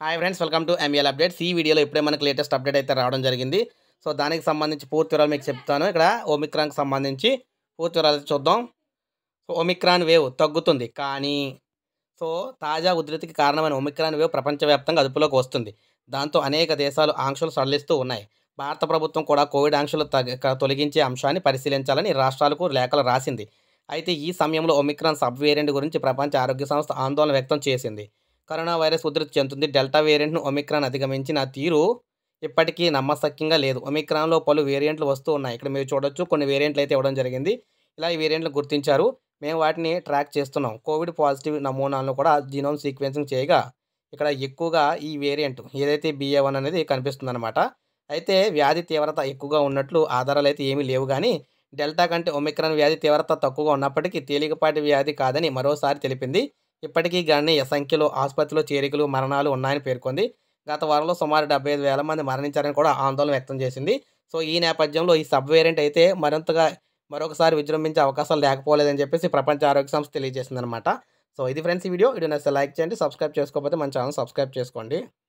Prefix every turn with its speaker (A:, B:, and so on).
A: hi friends welcome to ML updates ఈ వీడియోలో ఇప్పుడే మనకి లేటెస్ట్ అప్డేట్ అయితే రావడం జరిగింది సో దానికి సంబంధించి పూర్తి వివరాలు మీకు చెప్తాను ఇక్కడ ఒమిక్రాన్కి సంబంధించి పూర్తి వివరాలు అయితే చూద్దాం సో ఒమిక్రాన్ వేవ్ తగ్గుతుంది కానీ సో తాజా ఉధృతికి కారణమైన ఒమిక్రాన్ వేవ్ ప్రపంచవ్యాప్తంగా అదుపులోకి వస్తుంది దాంతో అనేక దేశాలు ఆంక్షలు సడలిస్తూ ఉన్నాయి భారత ప్రభుత్వం కూడా కోవిడ్ ఆంక్షలు తగ- తొలగించే అంశాన్ని పరిశీలించాలని రాష్ట్రాలకు లేఖలు రాసింది అయితే ఈ సమయంలో ఒమిక్రాన్ సబ్ వేరియంట్ గురించి ప్రపంచ ఆరోగ్య సంస్థ ఆందోళన వ్యక్తం చేసింది కరోనా వైరస్ ఉధృతి చెందుతుంది డెల్టా వేరియంట్ను ఒమిక్రాన్ అధిగమించిన తీరు ఇప్పటికీ నమ్మశక్యంగా లేదు ఒమిక్రాన్లో పలు వేరియంట్లు వస్తూ ఉన్నాయి ఇక్కడ మీరు చూడొచ్చు కొన్ని వేరియంట్లు అయితే ఇవ్వడం జరిగింది ఇలా ఈ వేరియంట్లు గుర్తించారు మేము వాటిని ట్రాక్ చేస్తున్నాం కోవిడ్ పాజిటివ్ నమూనాలను కూడా జీనోమ్ సీక్వెన్సింగ్ చేయగా ఇక్కడ ఎక్కువగా ఈ వేరియంట్ ఏదైతే బిఏ వన్ అనేది కనిపిస్తుందన్నమాట అయితే వ్యాధి తీవ్రత ఎక్కువగా ఉన్నట్లు ఆధారాలు అయితే ఏమీ లేవు కానీ డెల్టా కంటే ఒమిక్రాన్ వ్యాధి తీవ్రత తక్కువగా ఉన్నప్పటికీ తేలికపాటి వ్యాధి కాదని మరోసారి తెలిపింది ఇప్పటికీ గణనీయ సంఖ్యలో ఆసుపత్రిలో చేరికలు మరణాలు ఉన్నాయని పేర్కొంది గత వారంలో సుమారు డెబ్బై ఐదు వేల మంది మరణించారని కూడా ఆందోళన వ్యక్తం చేసింది సో ఈ నేపథ్యంలో ఈ సబ్ వేరియంట్ అయితే మరింతగా మరొకసారి విజృంభించే అవకాశాలు లేకపోలేదని చెప్పేసి ప్రపంచ ఆరోగ్య సంస్థ తెలియజేసింది అనమాట సో ఇది ఫ్రెండ్స్ ఈ వీడియో వీడియో నచ్చితే లైక్ చేయండి సబ్స్క్రైబ్ చేసుకోకపోతే మన ఛానల్ సబ్స్క్రైబ్ చేసుకోండి